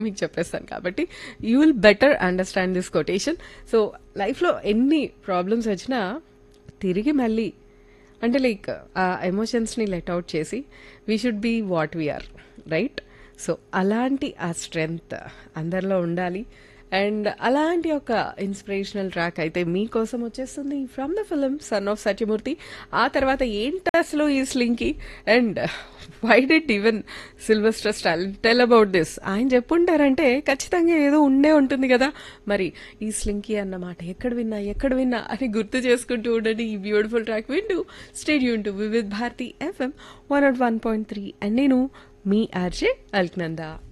మీకు చెప్పేస్తాను కాబట్టి you will better understand this quotation so లైఫ్లో ఎన్ని ప్రాబ్లమ్స్ వచ్చినా తిరిగి మళ్ళీ అంటే లైక్ ఆ ఎమోషన్స్ని లెట్ అవుట్ చేసి we should be what we are right so అలాంటి ఆ స్ట్రెంగ్త్ అందరిలో ఉండాలి అండ్ అలాంటి ఒక ఇన్స్పిరేషనల్ ట్రాక్ అయితే మీకోసం వచ్చేస్తుంది from the film son of Satyamurthy ఆ తర్వాత ఏంటి అసలు ఈ slinky and why did even Sylvester Stallone tell about this ఆయన చెప్పుంటారంటే ఖచ్చితంగా ఏదో ఉండే ఉంటుంది కదా మరి ఈ స్లింకి అన్నమాట ఎక్కడ విన్నా ఎక్కడ విన్నా అని గుర్తు చేసుకుంటూ ఉండండి ఈ బ్యూటిఫుల్ ట్రాక్ వింటూ stay tuned to Vividh Bharati FM one nought one point three and నేను మీ ఆర్జే అల్క్నందా